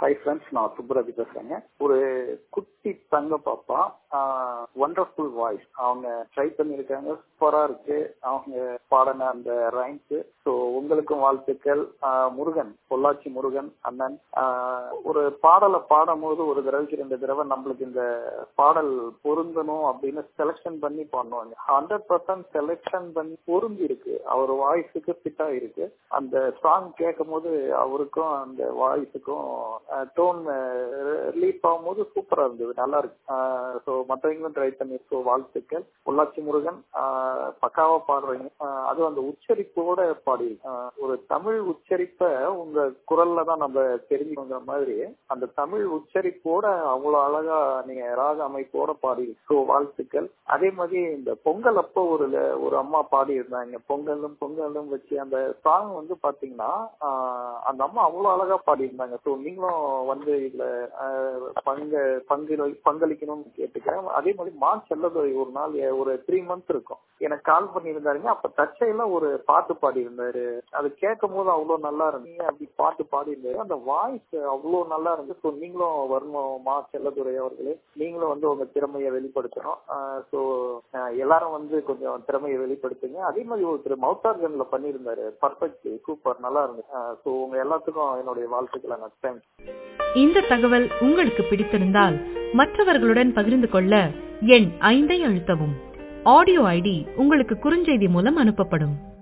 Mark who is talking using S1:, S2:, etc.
S1: hi friends நான் சுப்ரதி பேசுறேங்க ஒரு குட்டி தங்க பாப்பா ஒண்டர்ஃபுல் வாய்ஸ் அவங்க ட்ரை பண்ணியிருக்காங்க சூப்பரா இருக்கு அவங்க பாடின அந்த ரைம்ஸ் ஸோ உங்களுக்கும் வாழ்த்துக்கள் ஆஹ் முருகன் பொள்ளாச்சி முருகன் அண்ணன் ஆஹ் ஒரு பாடலை பாடும் போது ஒரு தடவைக்கு ரெண்டு தடவை நம்மளுக்கு இந்த பாடல் பொருந்தணும் அப்படின்னு செலக்ஷன் பண்ணி பண்ணுவாங்க ஹண்ட்ரட் பர்சன்ட் செலக்ஷன் பண்ணி பொருந்தி இருக்கு அவர் வாய்ஸுக்கு ஃபிட்டா இருக்கு அந்த சாங் கேட்கும் போது அவருக்கும் அந்த வாய்ஸுக்கும் டோன் ரிலீஃப் ஆகும்போது சூப்பரா இருந்தது நல்லா இருக்கு ஸோ மற்றவங்களும் ட்ரை பண்ணி ஸோ வாழ்த்துக்கள் பொள்ளாச்சி முருகன் பக்காவா பாடுறீங்க அதுவும் அந்த உச்சரிப்போட பாடி ஒரு தமிழ் உச்சரிப்பை உங்க குரல்ல தான் நம்ம தெரிஞ்சுக்கிற மாதிரி அந்த தமிழ் உச்சரிப்போட அவ்வளவு அழகா நீங்க ராக அமைப்போட பாடி ஸோ வாழ்த்துக்கள் அதே மாதிரி இந்த பொங்கல் அப்போ ஒரு ஒரு அம்மா பாடி இருந்தாங்க பொங்கலும் பொங்கலும் வச்சு அந்த சாங் வந்து பாத்தீங்கன்னா அந்த அம்மா அவ்வளவு அழகா பாடி இருந்தாங்க ஸோ நீங்களும் வந்து இதுல பங்கு பங்கு பங்களிக்கணும்னு கேட்டுக்கிறேன் அதே மாதிரி மார்ச் செல்லதுரை ஒரு நாள் ஒரு த்ரீ மந்த் இருக்கும் எனக்கு கால் பண்ணியிருந்தாருங்க அப்ப தச்சையில ஒரு பாட்டு பாடி இருந்தாரு அது கேட்கும் போது அவ்வளவு நல்லா இருந்தீங்க அப்படி பாட்டு பாடி இருந்தாரு அந்த வாய்ஸ் அவ்வளவு நல்லா இருந்து ஸோ நீங்களும் வரணும் மா செல்லதுரை அவர்களே நீங்களும் வந்து உங்க திறமையை வெளிப்படுத்தணும் ஸோ எல்லாரும் வந்து கொஞ்சம் திறமையை வெளிப்படுத்துங்க அதே மாதிரி ஒருத்தர் மவுத்தார்கன்ல பண்ணியிருந்தாரு பர்ஃபெக்ட் சூப்பர் நல்லா இருந்துச்சு ஸோ உங்க எல்லாத்துக்கும் என்னுடைய வாழ்த்துக்களை நான் தேங்க்ஸ்
S2: இந்த தகவல் உங்களுக்கு பிடித்திருந்தால் மற்றவர்களுடன் பகிர்ந்து கொள்ள எண் ஐந்தை அழுத்தவும் ஆடியோ ஐடி உங்களுக்கு குறுஞ்செய்தி மூலம் அனுப்பப்படும்